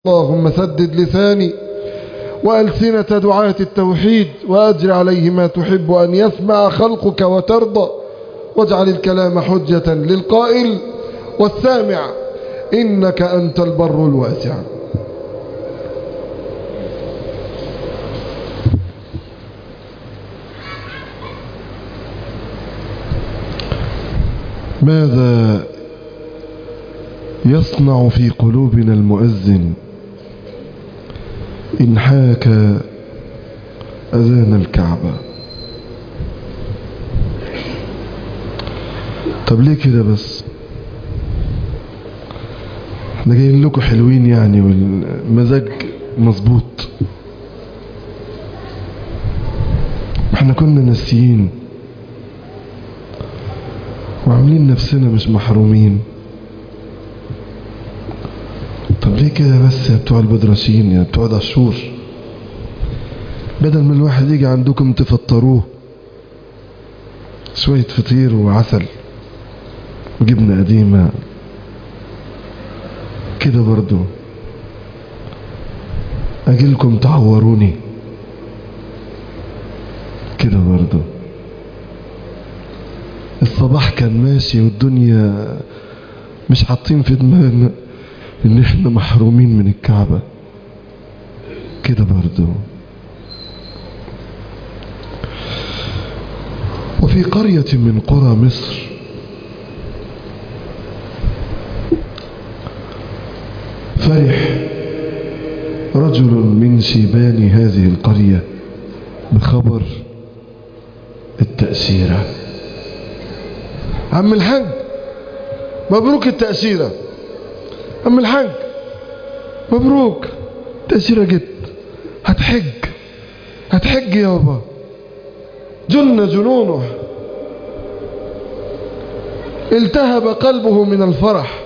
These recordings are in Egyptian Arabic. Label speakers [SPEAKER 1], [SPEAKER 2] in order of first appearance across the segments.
[SPEAKER 1] اللهم سدد لساني وألسنة دعاة التوحيد وأجر عليه ما تحب أن يسمع خلقك وترضى واجعل الكلام حجة للقائل والسامع إنك أنت البر الواسع ماذا يصنع في قلوبنا المؤذن إن حاك أذان الكعبة طب ليه كده بس احنا جايين لكم حلوين يعني والمزاج مظبوط احنا كنا ناسيين وعاملين نفسنا مش محرومين طب ليه كده بس يا بتوع البدرشين يا بتوع دشور بدل ما الواحد يجي عندكم تفطروه شوية فطير وعسل وجبنة قديمة كده برضو أجيلكم تعوروني كده برضو الصباح كان ماشي والدنيا مش حاطين في دماغنا ان احنا محرومين من الكعبة كده برضو وفي قرية من قرى مصر فرح رجل من شيبان هذه القرية بخبر التأسيرة عم الحاج مبروك التأسيرة عم الحاج مبروك تأسيرة جت هتحج هتحج يابا جن جنونه التهب قلبه من الفرح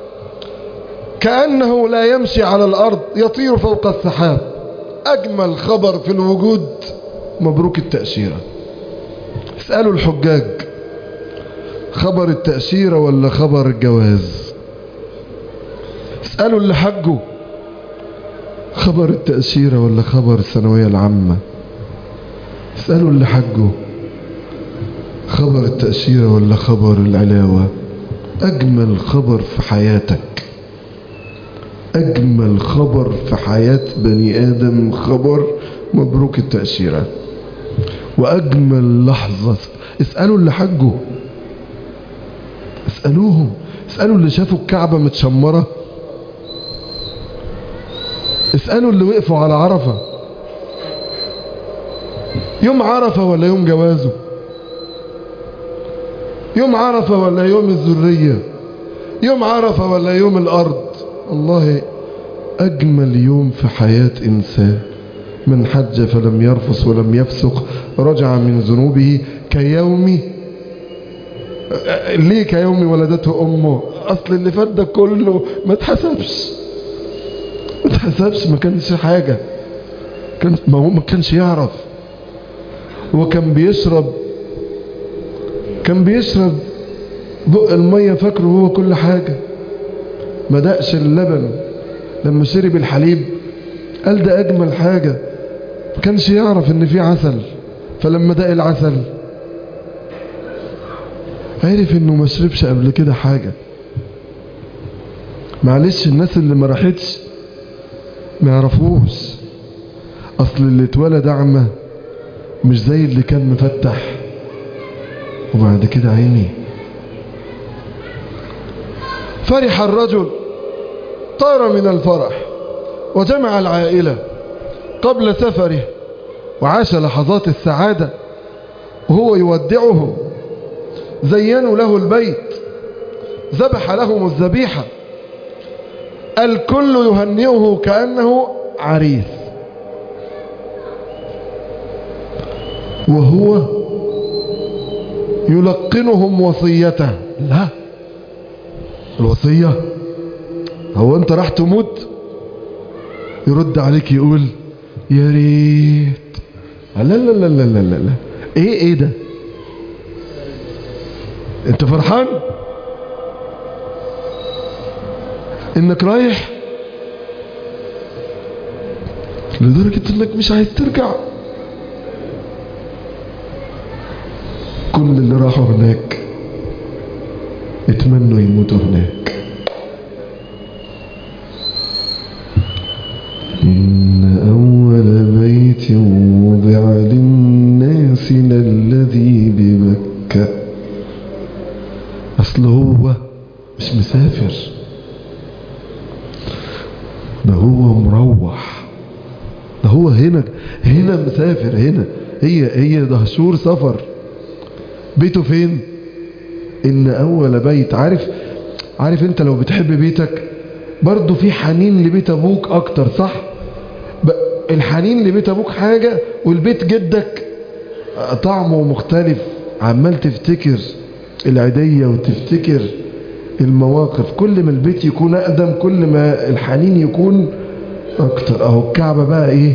[SPEAKER 1] كأنه لا يمشي على الأرض يطير فوق السحاب أجمل خبر في الوجود مبروك التأشيرة اسألوا الحجاج خبر التأشيرة ولا خبر الجواز اسألوا اللي حجوا خبر التأشيرة ولا خبر الثانوية العامة اسألوا اللي حجوا خبر التأشيرة ولا خبر العلاوة أجمل خبر في حياتك أجمل خبر في حياة بني آدم خبر مبروك التأشيرة وأجمل لحظة اسألوا اللي حجوا اسألوهم اسألوا اللي شافوا الكعبة متشمرة اسألوا اللي وقفوا على عرفة يوم عرفة ولا يوم جوازه يوم عرفة ولا يوم الذرية يوم عرفة ولا يوم الأرض الله أجمل يوم في حياة إنسان من حج فلم يرفص ولم يفسق رجع من ذنوبه كيوم ليه كيوم ولدته أمه أصل اللي فات ده كله ما اتحسبش ما اتحسبش ما كانش حاجة كان ما هو ما كانش يعرف هو كان بيشرب كان بيشرب بق المية فاكره هو كل حاجة ما دقش اللبن لما شرب الحليب قال ده أجمل حاجة ما كانش يعرف ان في عسل فلما دق العسل عرف انه ما شربش قبل كده حاجة معلش الناس اللي ما راحتش ما يعرفوش اصل اللي اتولد اعمى مش زي اللي كان مفتح وبعد كده عيني فرح الرجل طار من الفرح وجمع العائلة قبل سفره وعاش لحظات السعادة وهو يودعهم زينوا له البيت ذبح لهم الذبيحة الكل يهنئه كأنه عريس وهو يلقنهم وصيته لا الوصية هو انت راح تموت يرد عليك يقول يا ريت لا لا لا لا لا لا ايه ايه ده انت فرحان انك رايح لدرجة انك مش عايز ترجع كل اللي راحوا هناك اتمنوا يموتوا هناك إن أول بيت وضع للناس للذي بمكة أصل هو مش مسافر ده هو مروح ده هو هنا هنا مسافر هنا هي هي دهشور سفر بيته فين ان اول بيت عارف عارف انت لو بتحب بيتك برضو في حنين لبيت ابوك اكتر صح الحنين لبيت ابوك حاجة والبيت جدك طعمه مختلف عمال تفتكر العيدية وتفتكر المواقف كل ما البيت يكون اقدم كل ما الحنين يكون اكتر اهو الكعبة بقى ايه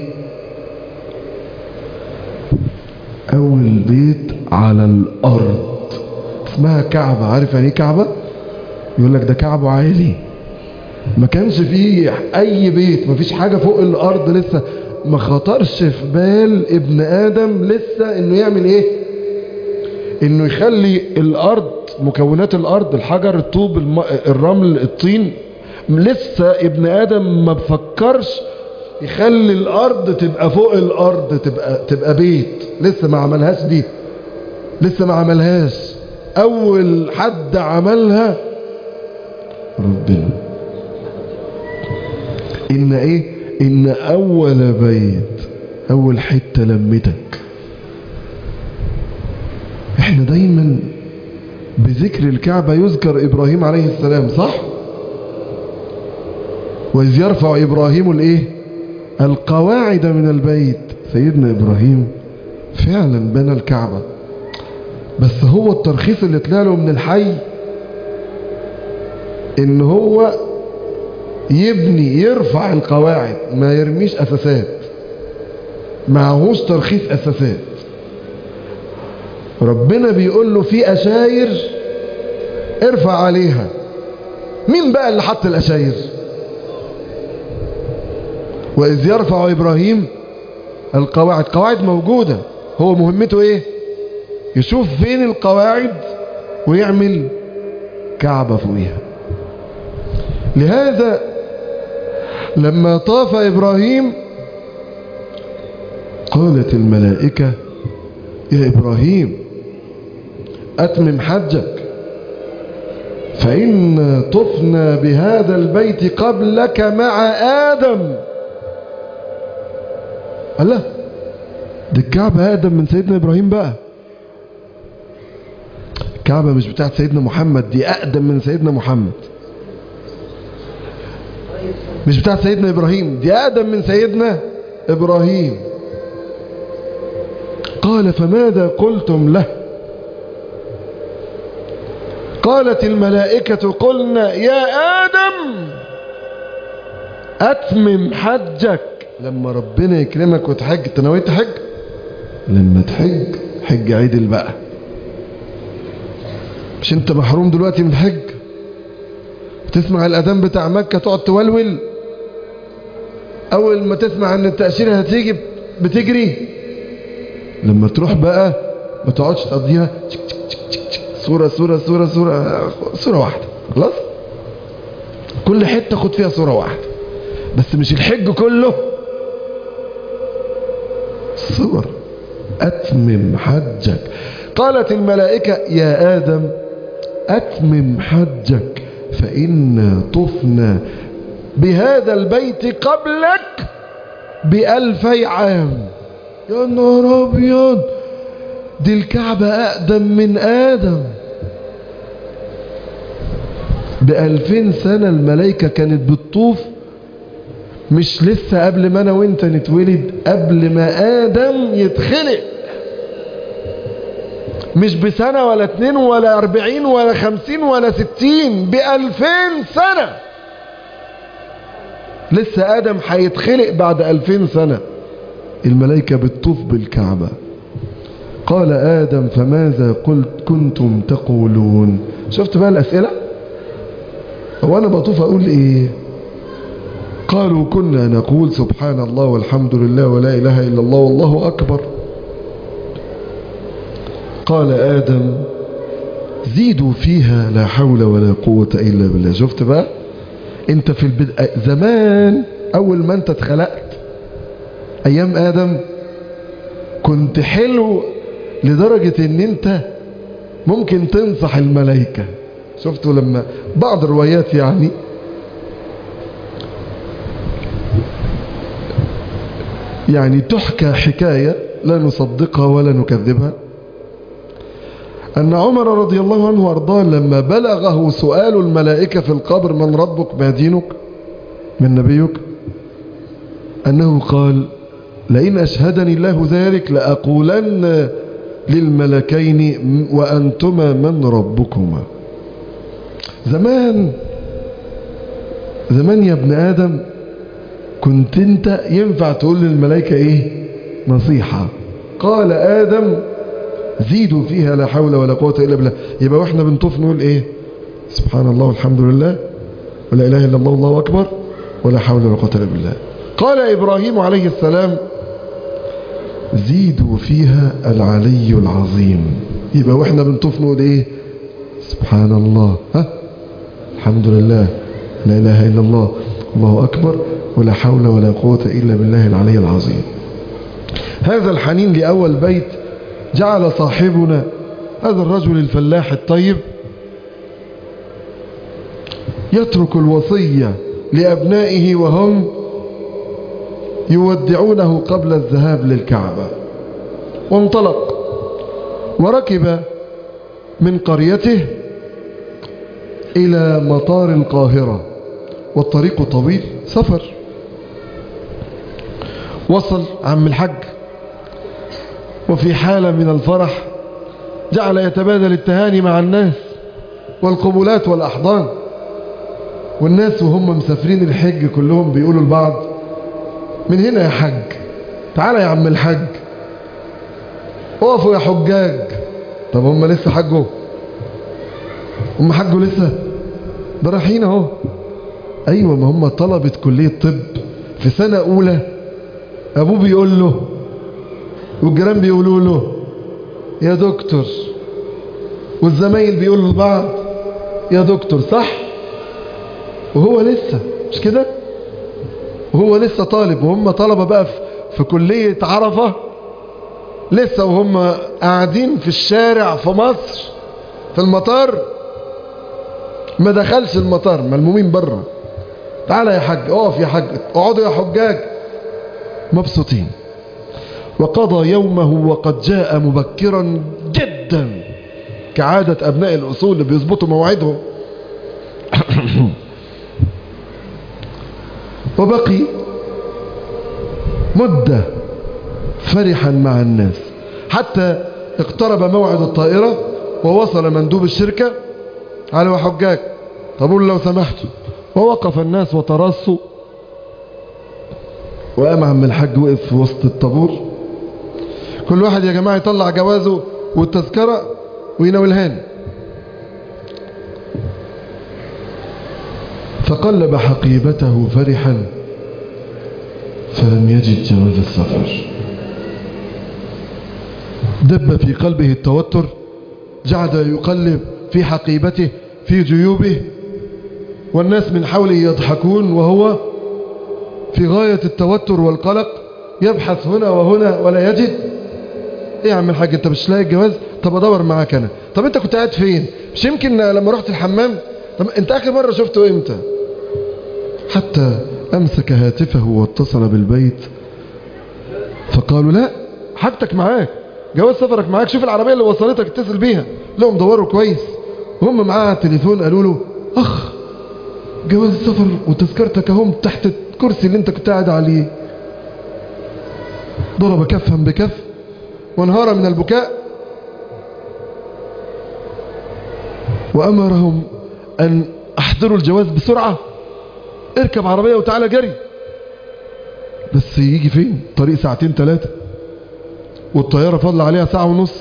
[SPEAKER 1] اول بيت على الارض اسمها كعبة عارف يعني ايه كعبة يقول لك ده كعبه عالي ما كانش فيه اي بيت ما فيش حاجة فوق الارض لسه ما خطرش في بال ابن ادم لسه انه يعمل ايه انه يخلي الارض مكونات الارض الحجر الطوب الم... الرمل الطين لسه ابن ادم ما بفكرش يخلي الارض تبقى فوق الارض تبقى تبقى بيت لسه ما عملهاش دي لسه ما عملهاش اول حد عملها ربنا ان ايه ان اول بيت اول حتة لمتك احنا دايما بذكر الكعبة يذكر ابراهيم عليه السلام صح واذ يرفع ابراهيم الايه القواعد من البيت سيدنا ابراهيم فعلا بنى الكعبة بس هو الترخيص اللي طلع له من الحي ان هو يبني يرفع القواعد ما يرميش اساسات معهوش ترخيص اساسات ربنا بيقول له في اشاير ارفع عليها مين بقى اللي حط الاشاير واذ يرفع ابراهيم القواعد قواعد موجودة هو مهمته ايه يشوف فين القواعد ويعمل كعبة فوقيها لهذا لما طاف إبراهيم قالت الملائكة يا إبراهيم أتمم حجك فإن طفنا بهذا البيت قبلك مع آدم الله دي الكعبة آدم من سيدنا إبراهيم بقى الكعبة مش بتاعت سيدنا محمد دي أقدم من سيدنا محمد مش بتاعت سيدنا إبراهيم دي أقدم من سيدنا إبراهيم قال فماذا قلتم له قالت الملائكة قلنا يا آدم أتمم حجك لما ربنا يكرمك وتحج تنويت تحج لما تحج حج عدل بقى مش انت محروم دلوقتي من الحج تسمع الاذان بتاع مكة تقعد تولول اول ما تسمع ان التأشيرة هتيجي بتجري لما تروح بقى ما تقعدش تقضيها صورة صورة صورة صورة صورة واحدة خلاص كل حتة خد فيها صورة واحدة بس مش الحج كله صور أتمم حجك قالت الملائكة يا آدم أتمم حجك فإنا طفنا بهذا البيت قبلك بألفي عام يا نهار أبيض دي الكعبة أقدم من آدم بألفين سنة الملائكة كانت بتطوف مش لسه قبل ما أنا وإنت نتولد قبل ما آدم يتخلق مش بسنة ولا اتنين ولا اربعين ولا خمسين ولا ستين بألفين سنة لسه آدم هيتخلق بعد ألفين سنة الملائكة بتطوف بالكعبة قال آدم فماذا قلت كنتم تقولون شفت بقى الأسئلة هو أنا بطوف أقول إيه قالوا كنا نقول سبحان الله والحمد لله ولا إله إلا الله والله أكبر قال آدم زيدوا فيها لا حول ولا قوة إلا بالله شفت بقى انت في البدء زمان أول ما انت اتخلقت أيام آدم كنت حلو لدرجة ان انت ممكن تنصح الملائكة شفتوا لما بعض الروايات يعني يعني تحكى حكاية لا نصدقها ولا نكذبها أن عمر رضي الله عنه وارضاه لما بلغه سؤال الملائكة في القبر من ربك ما دينك من نبيك أنه قال لئن أشهدني الله ذلك لأقولن للملكين وأنتما من ربكما زمان زمان يا ابن آدم كنت انت ينفع تقول للملائكة ايه نصيحة قال آدم زيدوا فيها لا حول ولا قوة إلا بالله يبقى واحنا بنطوف نقول ايه سبحان الله والحمد لله ولا إله إلا الله والله أكبر ولا حول ولا قوة إلا بالله قال إبراهيم عليه السلام زيدوا فيها العلي العظيم يبقى واحنا بنطوف نقول ايه سبحان الله ها الحمد لله لا إله إلا الله الله أكبر ولا حول ولا قوة إلا بالله العلي العظيم هذا الحنين لأول بيت جعل صاحبنا هذا الرجل الفلاح الطيب يترك الوصية لأبنائه وهم يودعونه قبل الذهاب للكعبة وانطلق وركب من قريته إلى مطار القاهرة والطريق طويل سفر وصل عم الحج وفي حالة من الفرح جعل يتبادل التهاني مع الناس والقبولات والأحضان والناس وهم مسافرين الحج كلهم بيقولوا لبعض من هنا يا حج تعالى يا عم الحج اقفوا يا حجاج طب هم لسه حجوا هم حجوا لسه ده رايحين اهو ايوه ما هم طلبة كلية طب في سنة اولى ابوه بيقول له والجيران بيقولوا له يا دكتور والزمايل بيقولوا لبعض يا دكتور صح وهو لسه مش كده وهو لسه طالب وهم طلبة بقى في, في كلية عرفة لسه وهم قاعدين في الشارع في مصر في المطار ما دخلش المطار ملمومين بره تعالى يا حاج اقف يا حاج اقعدوا يا حجاج مبسوطين وقضى يومه وقد جاء مبكرا جدا كعادة أبناء الأصول اللي بيظبطوا موعدهم وبقي مدة فرحا مع الناس حتى اقترب موعد الطائرة ووصل مندوب الشركة على حجاج طب لو سمحتوا ووقف الناس وترصوا وقام عم الحاج وقف في وسط الطابور كل واحد يا جماعة يطلع جوازه والتذكرة ويناولهان فقلب حقيبته فرحا فلم يجد جواز السفر دب في قلبه التوتر جعل يقلب في حقيبته في جيوبه والناس من حوله يضحكون وهو في غاية التوتر والقلق يبحث هنا وهنا ولا يجد ايه يا عم الحاج انت مش لاقي الجواز طب ادور معاك انا طب انت كنت قاعد فين مش يمكن لما رحت الحمام طب انت اخر مرة شفته امتى حتى امسك هاتفه واتصل بالبيت فقالوا لا حاجتك معاك جواز سفرك معاك شوف العربية اللي وصلتك اتصل بيها لهم دوروا كويس هم معاه على التليفون قالوا له اخ جواز السفر وتذكرتك اهم تحت الكرسي اللي انت كنت قاعد عليه ضرب كفا بكف وانهار من البكاء وأمرهم أن أحضروا الجواز بسرعة اركب عربية وتعالى جري بس يجي فين طريق ساعتين ثلاثة والطيارة فضل عليها ساعة ونص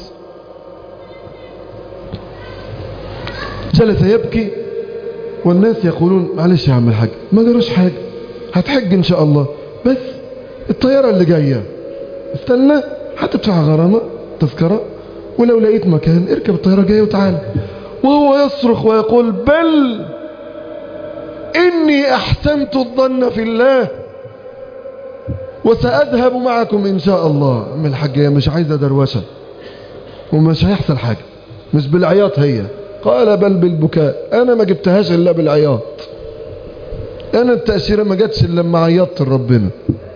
[SPEAKER 1] جلس يبكي والناس يقولون معلش يا عم الحاج ما جراش حاجة هتحج ان شاء الله بس الطيارة اللي جاية استنى هتدفع غرامة تذكرة ولو لقيت مكان اركب الطيارة جاية وتعال وهو يصرخ ويقول بل إني أحسنت الظن في الله وسأذهب معكم إن شاء الله أم الحاجة مش عايزة دروشة ومش هيحصل حاجة مش بالعياط هي قال بل بالبكاء أنا ما جبتهاش إلا بالعياط أنا التأشيرة ما جاتش إلا لما عيطت لربنا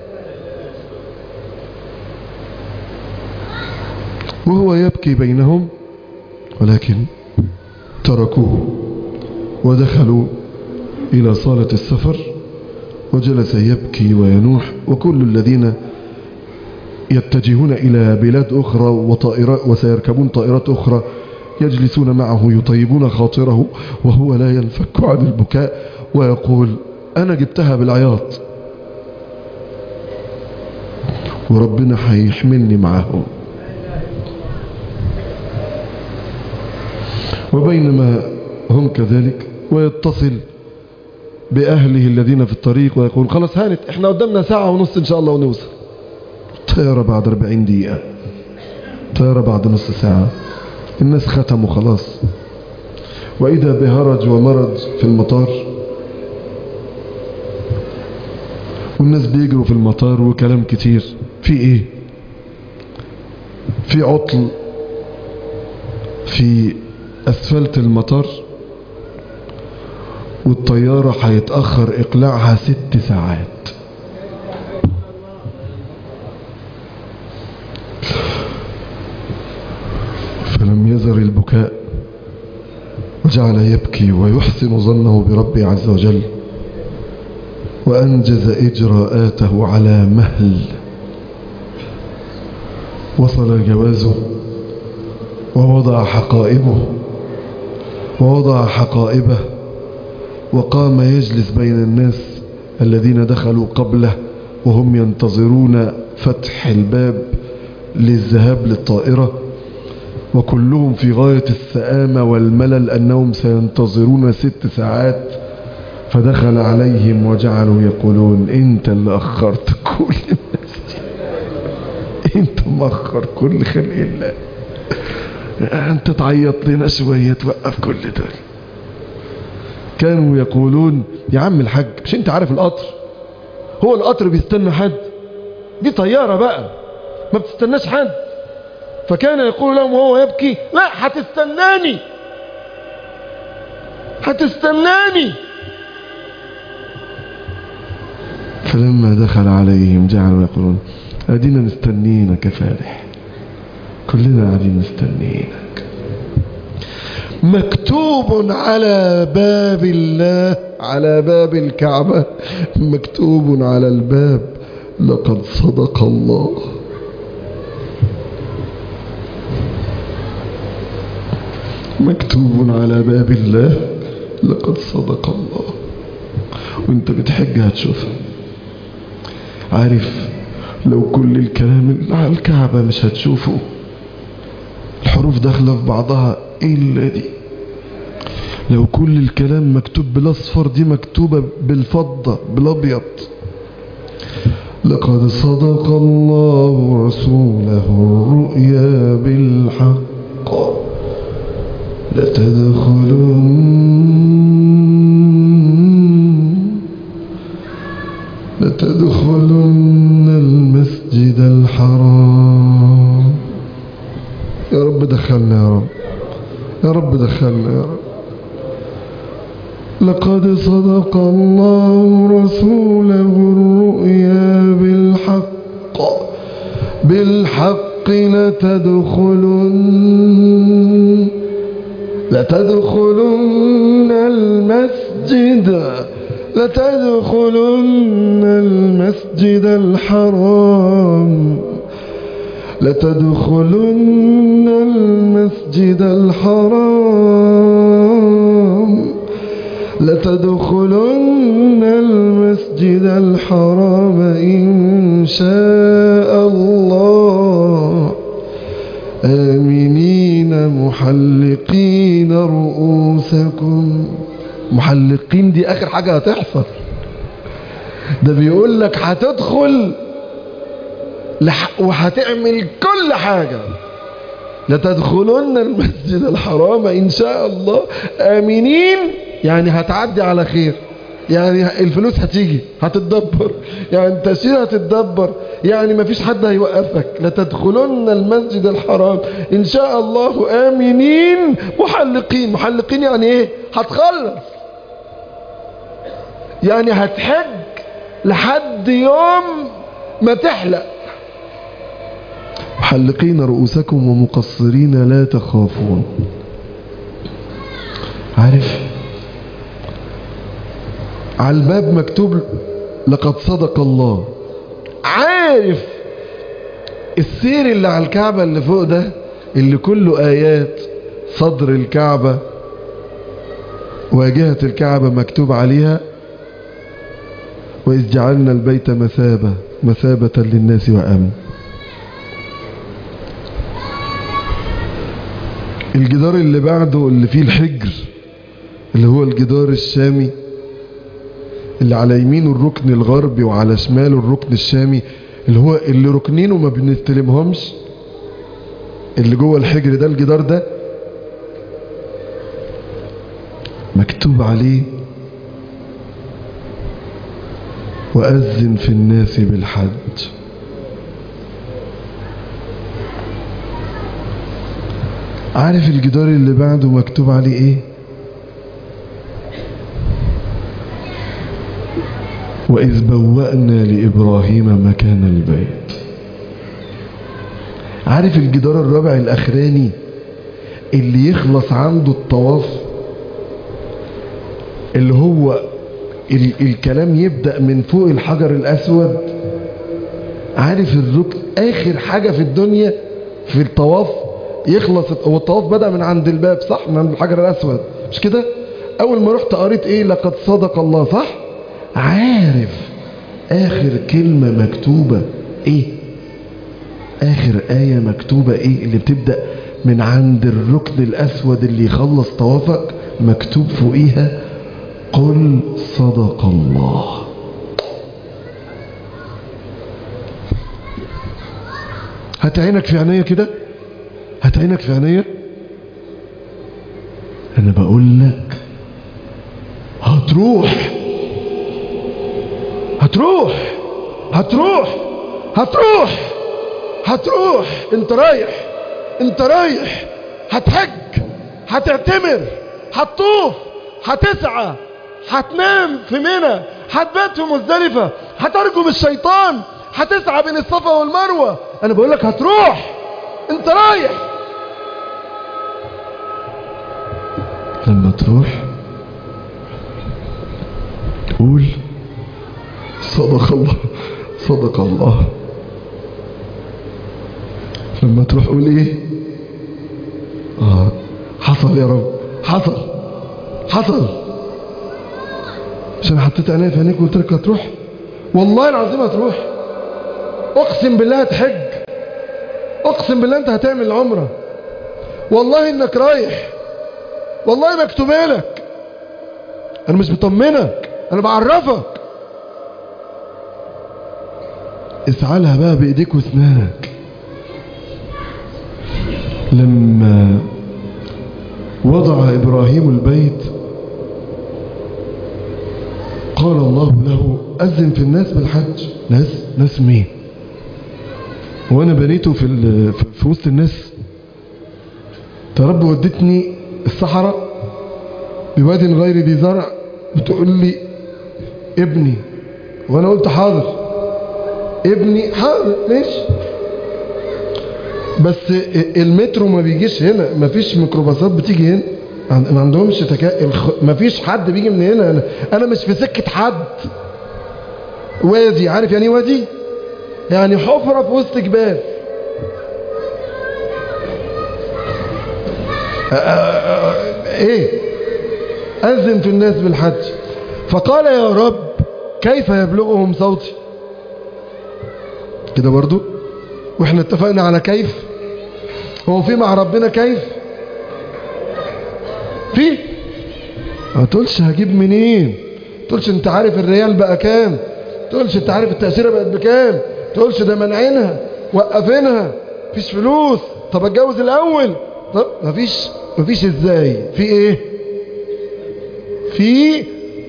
[SPEAKER 1] وهو يبكي بينهم ولكن تركوه ودخلوا إلى صالة السفر وجلس يبكي وينوح وكل الذين يتجهون إلى بلاد أخرى وطائرات وسيركبون طائرات أخرى يجلسون معه يطيبون خاطره وهو لا ينفك عن البكاء ويقول أنا جبتها بالعياط وربنا هيحملني معهم وبينما هم كذلك ويتصل بأهله الذين في الطريق ويقول خلاص هانت احنا قدامنا ساعة ونص ان شاء الله ونوصل طيارة بعد 40 دقيقة طيارة بعد نص ساعة الناس ختموا خلاص وإذا بهرج ومرج في المطار والناس بيجروا في المطار وكلام كتير في ايه في عطل في اسفلت المطار والطيارة هيتأخر اقلاعها ست ساعات فلم يزر البكاء وجعل يبكي ويحسن ظنه بربه عز وجل وأنجز إجراءاته على مهل وصل جوازه ووضع حقائبه ووضع حقائبه وقام يجلس بين الناس الذين دخلوا قبله وهم ينتظرون فتح الباب للذهاب للطائرة وكلهم في غاية السآمة والملل أنهم سينتظرون ست ساعات فدخل عليهم وجعلوا يقولون انت اللي أخرت كل الناس انت مأخر كل خلق الله انت تعيط لنا شوية توقف كل دول كانوا يقولون يا عم الحاج مش انت عارف القطر هو القطر بيستنى حد دي طيارة بقى ما بتستناش حد فكان يقول لهم وهو يبكي لا هتستناني هتستناني فلما دخل عليهم جعلوا يقولون ادينا مستنينك يا فالح كلنا قاعدين مستنيينك مكتوب على باب الله على باب الكعبة مكتوب على الباب لقد صدق الله مكتوب على باب الله لقد صدق الله وانت بتحج هتشوفها عارف لو كل الكلام اللي على الكعبة مش هتشوفه الحروف داخلة في بعضها إلا دي لو كل الكلام مكتوب بالاصفر دي مكتوبة بالفضة بالابيض لقد صدق الله رسوله الرؤيا بالحق لتدخلن لتدخلن المسجد الحرام يا رب دخلنا يا رب يا رب دخلنا يا رب لقد صدق الله رسوله الرؤيا بالحق بالحق لتدخلن لتدخلن المسجد لتدخلن المسجد الحرام لتدخلن المسجد الحرام لتدخلن المسجد الحرام إن شاء الله آمنين محلقين رؤوسكم محلقين دي آخر حاجة هتحصل ده بيقول لك هتدخل لح... وهتعمل كل حاجة لتدخلن المسجد الحرام إن شاء الله آمنين يعني هتعدي على خير يعني الفلوس هتيجي هتتدبر يعني التأشيرة هتتدبر يعني مفيش حد هيوقفك لتدخلن المسجد الحرام إن شاء الله آمنين محلقين محلقين يعني إيه هتخلص يعني هتحج لحد يوم ما تحلق محلقين رؤوسكم ومقصرين لا تخافون عارف على الباب مكتوب لقد صدق الله عارف السير اللي على الكعبة اللي فوق ده اللي كله آيات صدر الكعبة واجهة الكعبة مكتوب عليها وإذ جعلنا البيت مثابة مثابة للناس وأمن الجدار اللي بعده اللي فيه الحجر اللي هو الجدار الشامي اللي على يمينه الركن الغربي وعلى شماله الركن الشامي اللي هو اللي ركنينه ما بنستلمهمش اللي جوه الحجر ده الجدار ده مكتوب عليه وأذن في الناس بالحج عارف الجدار اللي بعده مكتوب عليه ايه وإذ بوأنا لإبراهيم مكان البيت عارف الجدار الرابع الأخراني اللي يخلص عنده الطواف اللي هو ال الكلام يبدأ من فوق الحجر الأسود عارف الركن آخر حاجة في الدنيا في الطواف يخلص هو الطواف بدأ من عند الباب صح من عند الحجر الأسود مش كده أول ما رحت قريت إيه لقد صدق الله صح عارف آخر كلمة مكتوبة إيه آخر آية مكتوبة إيه اللي بتبدأ من عند الركن الأسود اللي يخلص طوافك مكتوب فوقيها قل صدق الله هات عينك في عينيا كده هات عينك في عينيا انا بقول لك هتروح هتروح هتروح هتروح هتروح انت رايح انت رايح هتحج هتعتمر هتطوف هتسعى هتنام في منى هتبات في مزدلفة هترجم الشيطان هتسعى بين الصفا والمروة انا بقول لك هتروح انت رايح لما تروح قول صدق الله صدق الله لما تروح قول ايه اه حصل يا رب حصل حصل عشان حطيت عينيا في عينيك وقلت لك هتروح والله العظيم هتروح اقسم بالله هتحج اقسم بالله انت هتعمل عمره والله انك رايح والله مكتوبه لك انا مش بطمنك انا بعرفك اسعى لها بقى بايديك واسنانك لما وضع ابراهيم البيت قال الله له أذن في الناس بالحج ناس ناس مين وانا بنيته في في وسط الناس يا رب ودتني الصحراء بواد غير ذي زرع بتقول لي ابني وانا قلت حاضر ابني حاضر ماشي بس المترو ما بيجيش هنا ما فيش ميكروباصات بتيجي هنا ما عندهمش تكا... الخ... ما فيش حد بيجي من هنا انا انا مش في سكه حد وادي عارف يعني ايه وادي يعني حفره في وسط جبال ايه اذن في الناس بالحج فقال يا رب كيف يبلغهم صوتي كده برضو واحنا اتفقنا على كيف هو في مع ربنا كيف في ما تقولش هجيب منين تقولش انت عارف الريال بقى كام تقولش انت عارف التأثيرة بقت بكام تقولش ده منعينها وقفينها مفيش فلوس طب اتجوز الاول طب مفيش مفيش ازاي في ايه في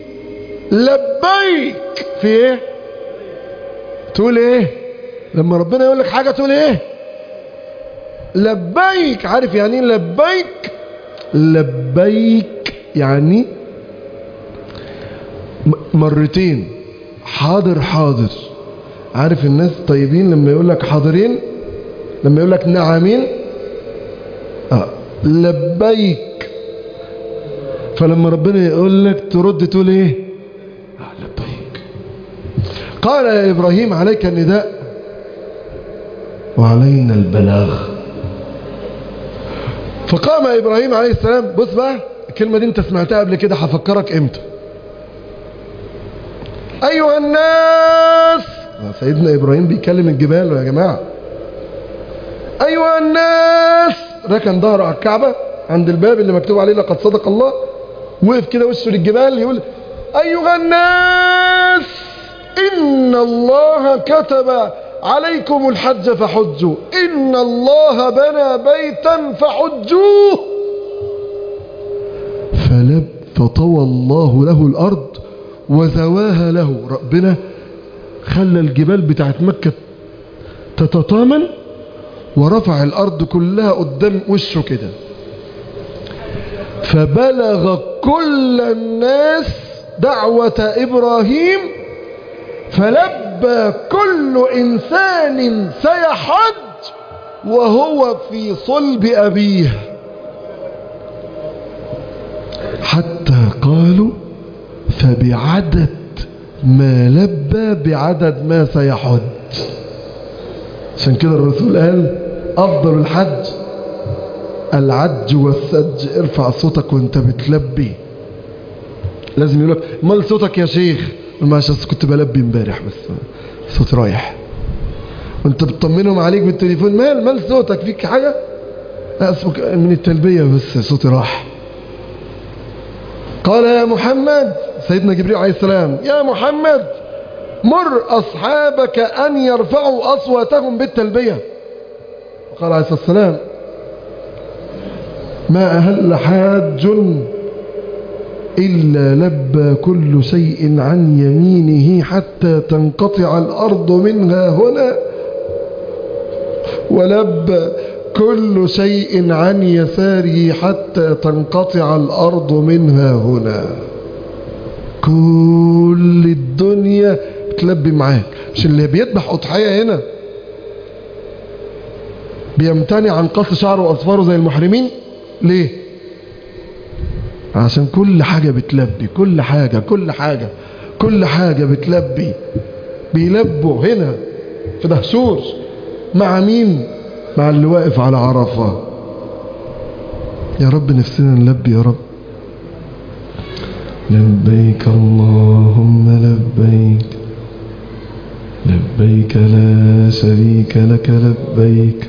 [SPEAKER 1] لبيك في ايه تقول ايه لما ربنا يقول لك حاجة تقول ايه لبيك عارف يعني ايه لبيك لبيك يعني مرتين حاضر حاضر عارف الناس طيبين لما يقول لك حاضرين لما يقول لك نعمين آه. لبيك فلما ربنا يقول لك ترد تقول ايه آه لبيك قال يا ابراهيم عليك النداء وعلينا البلاغ فقام ابراهيم عليه السلام بص بقى الكلمه دي انت سمعتها قبل كده هفكرك امتى ايها الناس سيدنا ابراهيم بيكلم الجبال يا جماعه ايها الناس ركن ظهره على الكعبه عند الباب اللي مكتوب عليه لقد صدق الله وقف كده وشه للجبال يقول ايها الناس ان الله كتب عليكم الحج فحجوا ان الله بنى بيتا فحجوه فلب فطوى الله له الارض وزواها له ربنا خلى الجبال بتاعت مكة تتطامن ورفع الأرض كلها قدام وشه كده فبلغ كل الناس دعوة إبراهيم فلبى كل إنسان سيحج وهو في صلب أبيه حتى قالوا فبعدد ما لبى بعدد ما سيحج عشان كده الرسول قال أفضل الحج العج والسج ارفع صوتك وانت بتلبي لازم يقول لك مال صوتك يا شيخ ما عشان كنت بلبي امبارح بس صوت رايح وانت بتطمنهم عليك بالتليفون مال مال صوتك فيك حاجة اسمك من التلبية بس صوتي راح قال يا محمد سيدنا جبريل عليه السلام يا محمد مر أصحابك أن يرفعوا أصواتهم بالتلبية قال عليه الصلاة والسلام ما أهل حاج إلا لبى كل شيء عن يمينه حتى تنقطع الأرض منها هنا ولبى كل شيء عن يساره حتى تنقطع الأرض منها هنا كل الدنيا بتلبي معاك مش اللي بيذبح أضحية هنا بيمتنع عن قص شعره وأصفاره زي المحرمين ليه عشان كل حاجة بتلبي كل حاجة كل حاجة كل حاجة بتلبي بيلبوا هنا في دهشور مع مين مع اللي واقف على عرفة يا رب نفسنا نلبي يا رب لبيك اللهم لبيك لبيك لا شريك لك لبيك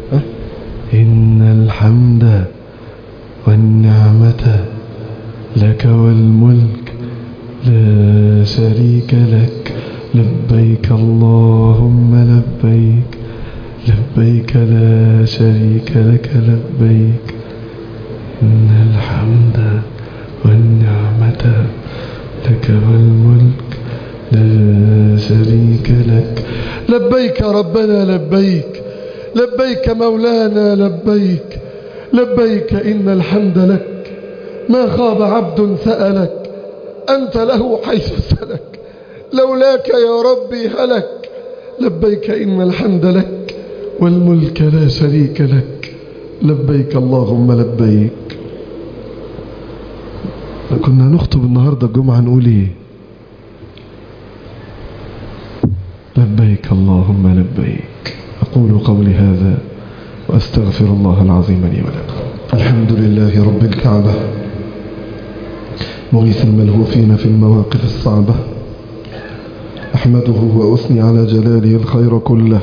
[SPEAKER 1] إن الحمد والنعمة لك والملك لا شريك لك لبيك اللهم لبيك لبيك لا شريك لك لبيك إن الحمد والنعمة لك والملك لا شريك لك لبيك ربنا لبيك لبيك مولانا لبيك لبيك إن الحمد لك ما خاب عبد سألك أنت له حيث سلك لولاك يا ربي هلك لبيك إن الحمد لك والملك لا شريك لك لبيك اللهم لبيك كنا نخطب النهاردة الجمعة نقول ايه لبيك اللهم لبيك أقول قولي هذا وأستغفر الله العظيم لي ولكم الحمد لله رب الكعبة مغيث الملهوفين في المواقف الصعبة أحمده وأثني على جلاله الخير كله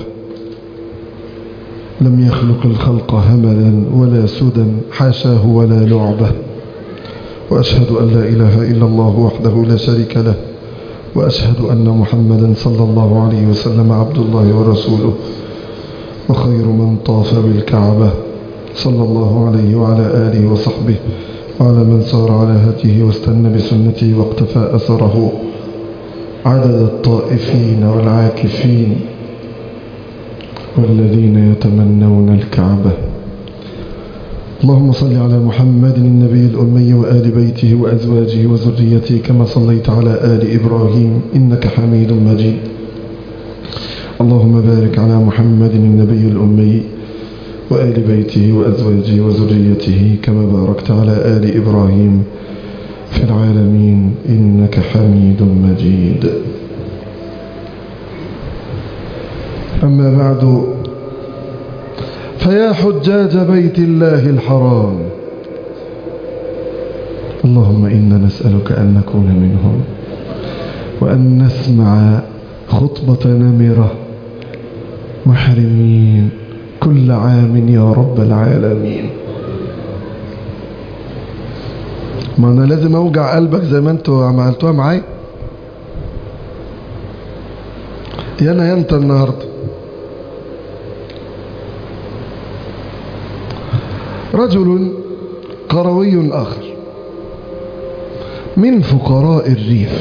[SPEAKER 1] لم يخلق الخلق هملا ولا سدى حاشاه ولا لعبة وأشهد أن لا إله إلا الله وحده لا شريك له وأشهد أن محمدا صلى الله عليه وسلم عبد الله ورسوله وخير من طاف بالكعبة صلى الله عليه وعلى آله وصحبه وعلى من سار على هديه واستنى بسنته واقتفى أثره عدد الطائفين والعاكفين والذين يتمنون الكعبة اللهم صل على محمد النبي الأمي وآل بيته وأزواجه وذريته كما صليت على آل إبراهيم إنك حميد مجيد اللهم بارك على محمد النبي الأمي وآل بيته وأزواجه وذريته كما باركت على آل إبراهيم في العالمين إنك حميد مجيد أما بعد فيا حجاج بيت الله الحرام اللهم إنا نسألك أن نكون منهم وأن نسمع خطبة نمرة محرمين كل عام يا رب العالمين ما أنا لازم أوجع قلبك زي ما أنتوا عملتوها معايا يا أنا يا أنت النهارده رجل قروي آخر من فقراء الريف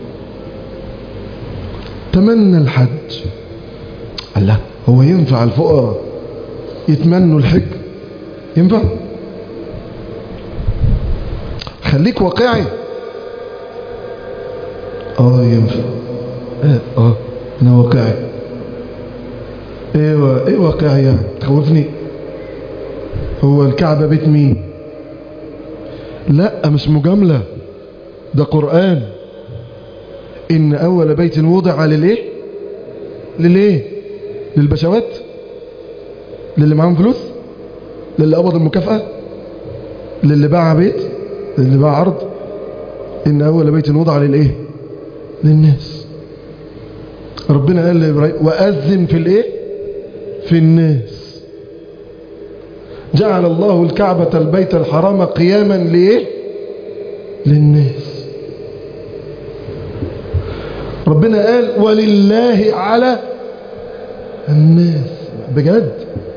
[SPEAKER 1] تمنى الحج الله هو ينفع الفقراء يتمنوا الحج ينفع خليك واقعي اه ينفع اه, آه. انا واقعي ايه ايه واقعي يعني تخوفني هو الكعبة بيت مين لا مش مجاملة ده قرآن إن أول بيت وضع للإيه للإيه للبشوات للي معاهم فلوس للي قبض المكافأة للي باع بيت للي باع عرض إن أول بيت وضع للإيه للناس ربنا قال لإبراهيم وأذن في الإيه في الناس جعل الله الكعبة البيت الحرام قياما لإيه للناس ربنا قال ولله على الناس بجد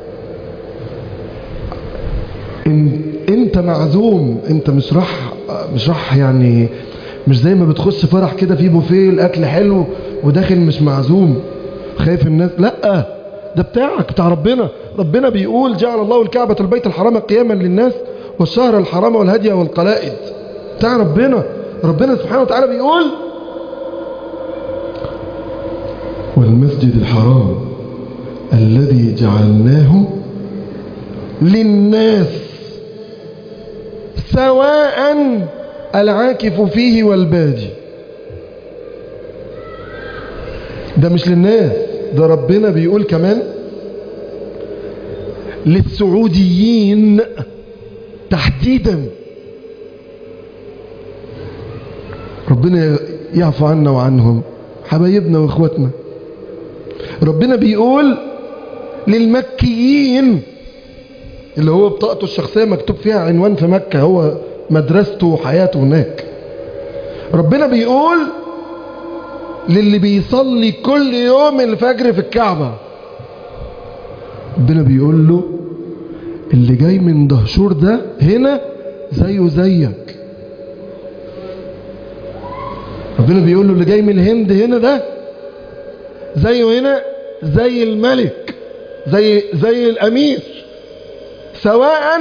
[SPEAKER 1] إن انت معزوم انت مش راح مش راح يعني مش زي ما بتخش فرح كده في بوفيه الاكل حلو وداخل مش معزوم خايف الناس لا ده بتاعك بتاع ربنا ربنا بيقول جعل الله الكعبة البيت الحرام قياما للناس والشهر الحرام والهدي والقلائد بتاع ربنا ربنا سبحانه وتعالى بيقول والمسجد الحرام الذي جعلناه للناس سواء العاكف فيه والبادي ده مش للناس ده ربنا بيقول كمان للسعوديين تحديدا ربنا يعفو عنا وعنهم حبايبنا واخواتنا ربنا بيقول للمكيين اللي هو بطاقته الشخصية مكتوب فيها عنوان في مكة هو مدرسته وحياته هناك ربنا بيقول للي بيصلي كل يوم الفجر في الكعبة ربنا بيقول له اللي جاي من دهشور ده هنا زيه زيك ربنا بيقول له اللي جاي من الهند هنا ده زيه هنا زي الملك زي زي الامير سواء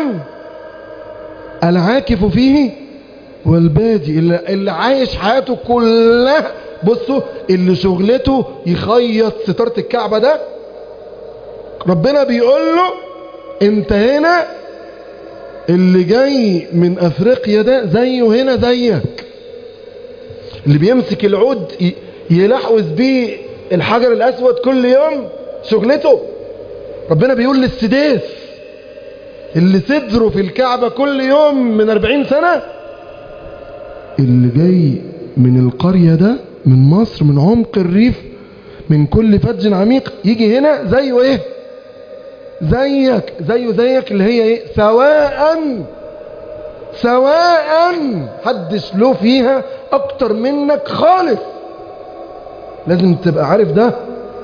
[SPEAKER 1] العاكف فيه والبادي اللي, اللي عايش حياته كلها بصوا اللي شغلته يخيط ستارة الكعبة ده ربنا بيقول له انت هنا اللي جاي من افريقيا ده زيه هنا زيك اللي بيمسك العود يلحوز بيه الحجر الاسود كل يوم شغلته ربنا بيقول للسداس اللي صدره في الكعبة كل يوم من 40 سنة اللي جاي من القرية ده من مصر من عمق الريف من كل فج عميق يجي هنا زيه ايه زيك زيه زيك اللي هي ايه سواء سواء حدش له فيها اكتر منك خالص لازم تبقى عارف ده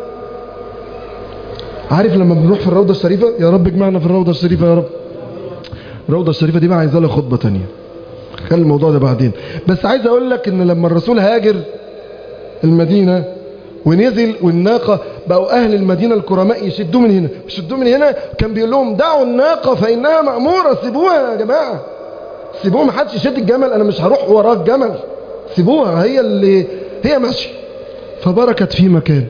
[SPEAKER 1] عارف لما بنروح في الروضة الشريفة يا رب اجمعنا في الروضة الشريفة يا رب الروضة الشريفة دي بقى عايزة لها خطبة تانية خلي الموضوع ده بعدين بس عايز اقول لك ان لما الرسول هاجر المدينة ونزل والناقة بقوا اهل المدينة الكرماء يشدوا من هنا يشدوا من هنا كان بيقول لهم دعوا الناقة فانها مأمورة سيبوها يا جماعة سيبوها ما حدش يشد الجمل انا مش هروح وراه الجمل سيبوها هي اللي هي ماشية فبركت في مكان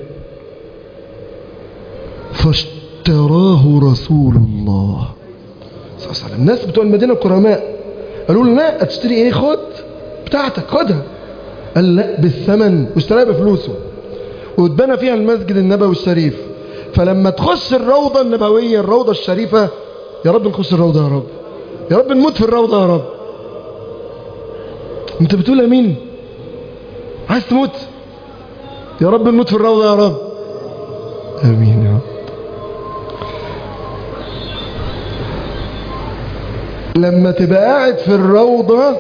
[SPEAKER 1] فاشتراه رسول الله صلى الله عليه وسلم الناس بتوع المدينة الكرماء قالوا له لا هتشتري ايه خد بتاعتك خدها قال لا بالثمن واشتراها بفلوسه واتبنى فيها المسجد النبوي الشريف فلما تخش الروضة النبوية الروضة الشريفة يا رب نخش الروضة يا رب يا رب نموت في الروضة يا رب انت بتقول امين عايز تموت يا رب نموت في الروضة يا رب امين يا رب لما تبقى قاعد في الروضة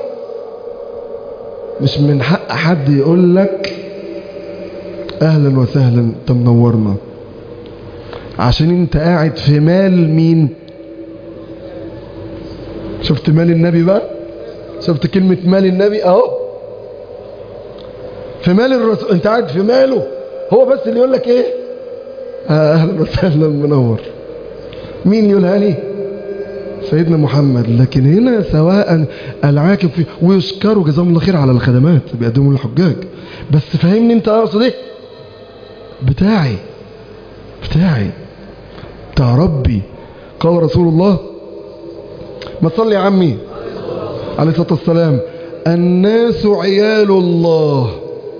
[SPEAKER 1] مش من حق حد يقول لك اهلا وسهلا انت منورنا عشان انت قاعد في مال مين شفت مال النبي بقى شفت كلمة مال النبي اهو في مال الرسول انت قاعد في ماله هو بس اللي يقول لك ايه آه اهلا وسهلا منور مين يقولها لي سيدنا محمد لكن هنا سواء العاكف فيه ويشكروا جزاهم الله خير على الخدمات بيقدموا للحجاج بس فهمني انت اقصد ايه بتاعي بتاعي بتاع ربي قال رسول الله ما تصلي يا عمي عليه الصلاة والسلام الناس عيال الله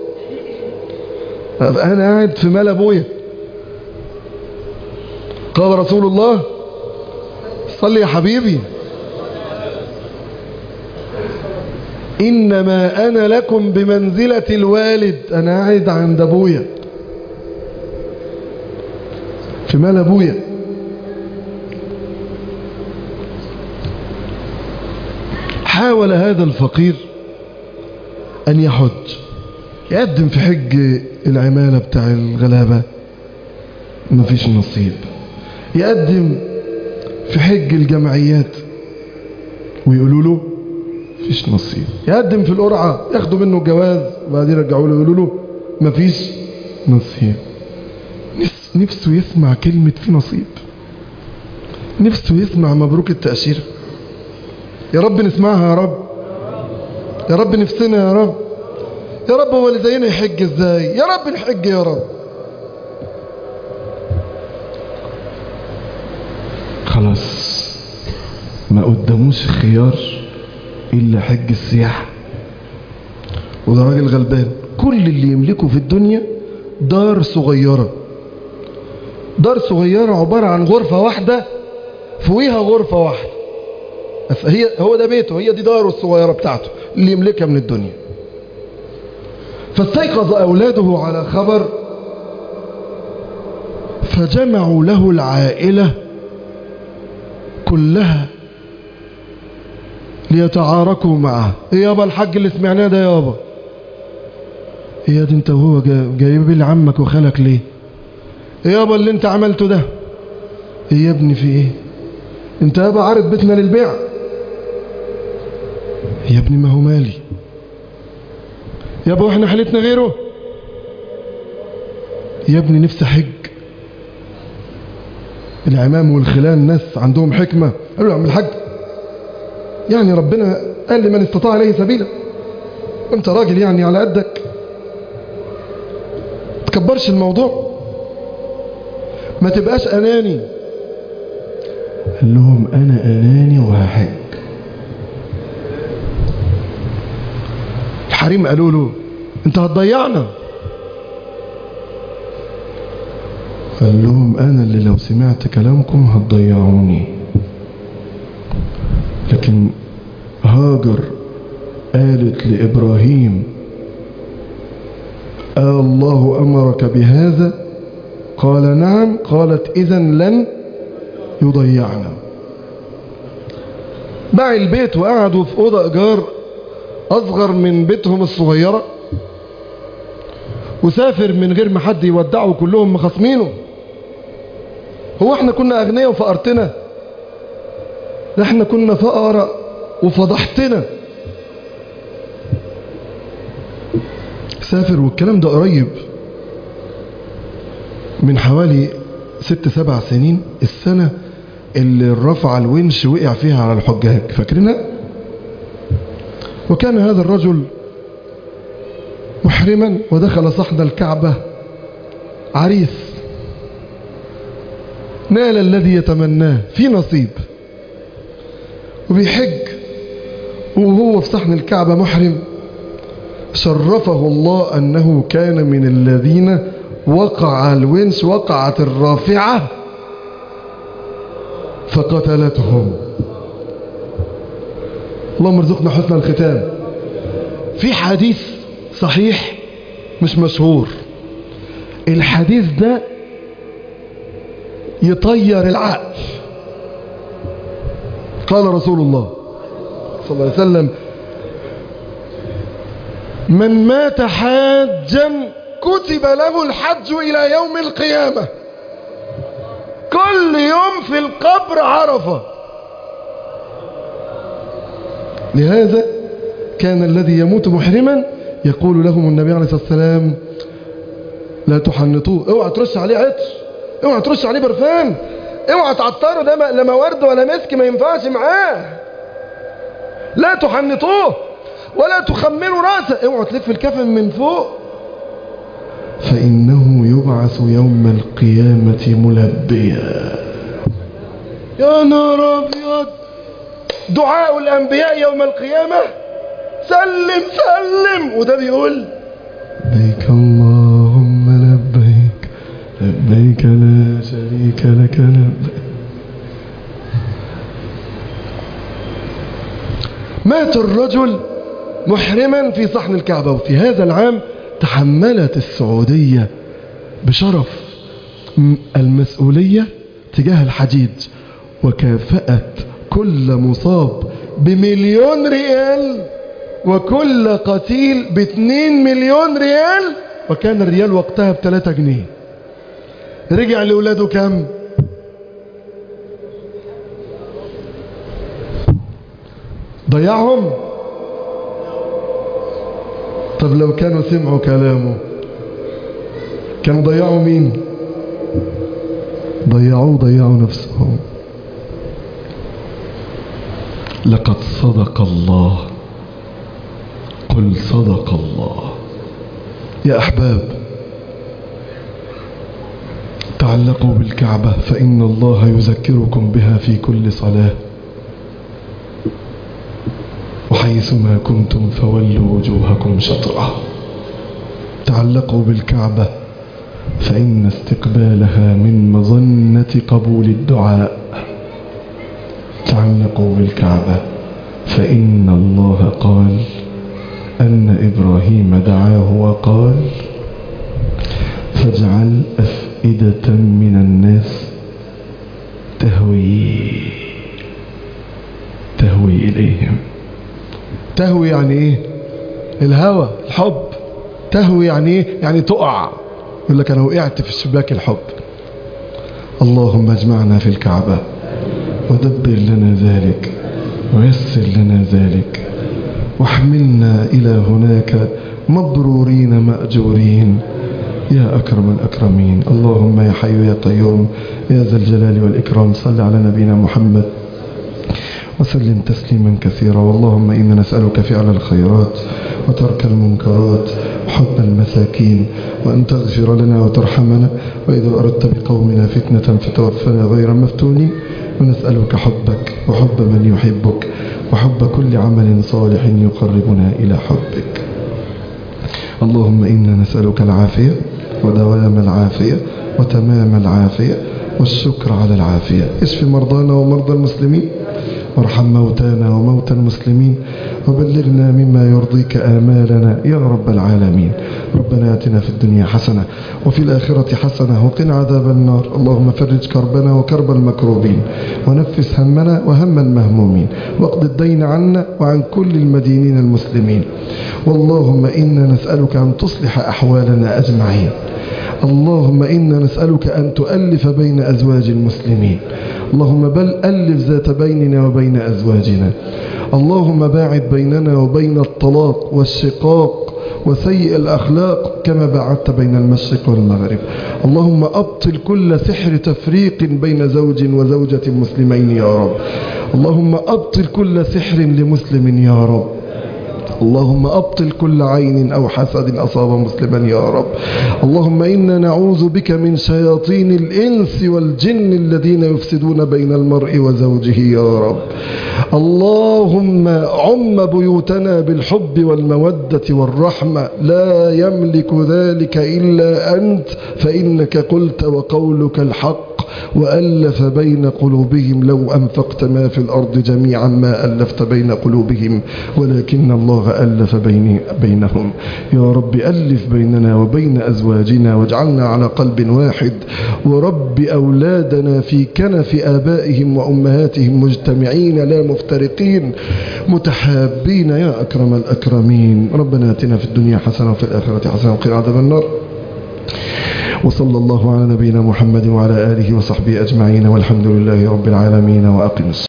[SPEAKER 1] انا قاعد في مال ابويا قال رسول الله صلي يا حبيبي إنما أنا لكم بمنزلة الوالد أنا قاعد عند أبويا في مال أبويا حاول هذا الفقير أن يحج يقدم في حج العمالة بتاع الغلابة مفيش نصيب يقدم في حج الجمعيات ويقولوا له مفيش نصيب يقدم في القرعة ياخدوا منه الجواز وبعدين يرجعوا له يقولوا له مفيش نصيب نفسه يسمع كلمة في نصيب نفسه يسمع مبروك التأشيرة يا رب نسمعها يا رب يا رب نفسنا يا رب يا رب هو اللي زينا يحج ازاي يا رب نحج يا رب خلاص ما قداموش خيار الا حج السياحة وده راجل غلبان كل اللي يملكه في الدنيا دار صغيرة دار صغيرة عبارة عن غرفة واحدة فوقيها غرفة واحدة هي هو ده بيته هي دي داره الصغيرة بتاعته اللي يملكها من الدنيا فاستيقظ أولاده على خبر فجمعوا له العائلة كلها ليتعاركوا معه ايه يابا الحاج اللي سمعناه ده يابا ايه يا دي انت وهو جايب لي عمك وخالك ليه ايه يابا اللي انت عملته ده ايه يا ابني في ايه انت يابا عارض بيتنا للبيع يا ابني ما هو مالي يابا واحنا حالتنا غيره يا ابني نفسي حج العمام والخلان ناس عندهم حكمة قالوا له عم الحج يعني ربنا قال لمن استطاع عليه سبيلا انت راجل يعني على قدك تكبرش الموضوع ما تبقاش اناني قال لهم انا اناني وهحج الحريم قالوا له انت هتضيعنا قال لهم انا اللي لو سمعت كلامكم هتضيعوني لكن هاجر قالت لابراهيم آه الله امرك بهذا قال نعم قالت اذا لن يضيعنا باع البيت وقعدوا في اوضه ايجار اصغر من بيتهم الصغيره وسافر من غير ما حد يودعه كلهم مخاصمينه هو احنا كنا اغنياء وفقرتنا ده احنا كنا فقراء وفضحتنا سافر والكلام ده قريب من حوالي ست سبع سنين السنة اللي رفع الونش وقع فيها على الحجاج فاكرينها وكان هذا الرجل محرما ودخل صحن الكعبة عريس نال الذي يتمناه في نصيب وبيحج وهو في صحن الكعبة محرم شرفه الله أنه كان من الذين وقع الونش وقعت الرافعة فقتلتهم اللهم ارزقنا حسن الختام في حديث صحيح مش مشهور الحديث ده يطير العقل قال رسول الله صلى الله عليه وسلم من مات حاجا كتب له الحج إلى يوم القيامة كل يوم في القبر عرفة لهذا كان الذي يموت محرما يقول لهم النبي عليه الصلاة والسلام لا تحنطوه اوعى ترش عليه عطر اوعى ترش عليه برفان اوعى تعطره ده لا موارد ولا مسك ما ينفعش معاه لا تحنطوه ولا تخمروا راسه اوعى تلف الكفن من فوق فإنه يبعث يوم القيامة ملبيا يا نار أبيض دعاء الأنبياء يوم القيامة سلم سلم وده بيقول لبيك اللهم لبيك لبيك لا شريك لك لبيك مات الرجل محرما في صحن الكعبة وفي هذا العام تحملت السعودية بشرف المسؤولية تجاه الحديد وكافأت كل مصاب بمليون ريال وكل قتيل باتنين مليون ريال وكان الريال وقتها بثلاثة جنيه رجع لولاده كم ضيعهم طب لو كانوا سمعوا كلامه كانوا ضيعوا مين ضيعوا ضيعوا نفسهم لقد صدق الله قل صدق الله يا أحباب تعلقوا بالكعبة فإن الله يذكركم بها في كل صلاة وحيثما كنتم فولوا وجوهكم شطرة تعلقوا بالكعبة فإن استقبالها من مظنة قبول الدعاء تعلقوا بالكعبة فإن الله قال أن إبراهيم دعاه وقال فاجعل أفئدة من الناس تهوي تهوي إليهم تهوي يعني ايه الهوى الحب تهوي يعني ايه يعني تقع يقول لك انا وقعت في شباك الحب اللهم اجمعنا في الكعبة ودبر لنا ذلك ويسر لنا ذلك واحملنا إلى هناك مبرورين مأجورين يا أكرم الأكرمين اللهم يا حي يا قيوم يا ذا الجلال والإكرام صل على نبينا محمد وسلم تسليما كثيرا واللهم إنا نسألك فعل الخيرات وترك المنكرات وحب المساكين وأن تغفر لنا وترحمنا وإذا أردت بقومنا فتنة فتوفنا غير مفتونين ونسألك حبك وحب من يحبك وحب كل عمل صالح يقربنا إلى حبك اللهم إنا نسألك العافية ودوام العافية وتمام العافية والشكر على العافية اشف مرضانا ومرضى المسلمين وارحم موتانا وموتى المسلمين وبلغنا مما يرضيك آمالنا يا رب العالمين ربنا آتنا في الدنيا حسنة وفي الآخرة حسنة وقنا عذاب النار اللهم فرج كربنا وكرب المكروبين ونفس همنا وهم المهمومين واقض الدين عنا وعن كل المدينين المسلمين واللهم إنا نسألك أن تصلح أحوالنا أجمعين اللهم إنا نسألك أن تؤلف بين أزواج المسلمين اللهم بل ألف ذات بيننا وبين أزواجنا اللهم باعد بيننا وبين الطلاق والشقاق وسيء الأخلاق كما بعدت بين المشرق والمغرب اللهم أبطل كل سحر تفريق بين زوج وزوجة مسلمين يا رب اللهم أبطل كل سحر لمسلم يا رب اللهم أبطل كل عين أو حسد أصاب مسلما يا رب اللهم إنا نعوذ بك من شياطين الإنس والجن الذين يفسدون بين المرء وزوجه يا رب اللهم عم بيوتنا بالحب والمودة والرحمة لا يملك ذلك إلا أنت فإنك قلت وقولك الحق وألف بين قلوبهم لو أنفقت ما في الأرض جميعا ما ألفت بين قلوبهم ولكن الله ألف بين بينهم يا رب ألف بيننا وبين أزواجنا واجعلنا على قلب واحد ورب أولادنا في كنف آبائهم وأمهاتهم مجتمعين لا مفترقين متحابين يا أكرم الأكرمين ربنا اتنا في الدنيا حسنة وفي الآخرة حسنة وقنا عذاب النار وصلى الله على نبينا محمد وعلى آله وصحبه أجمعين والحمد لله رب العالمين وأقم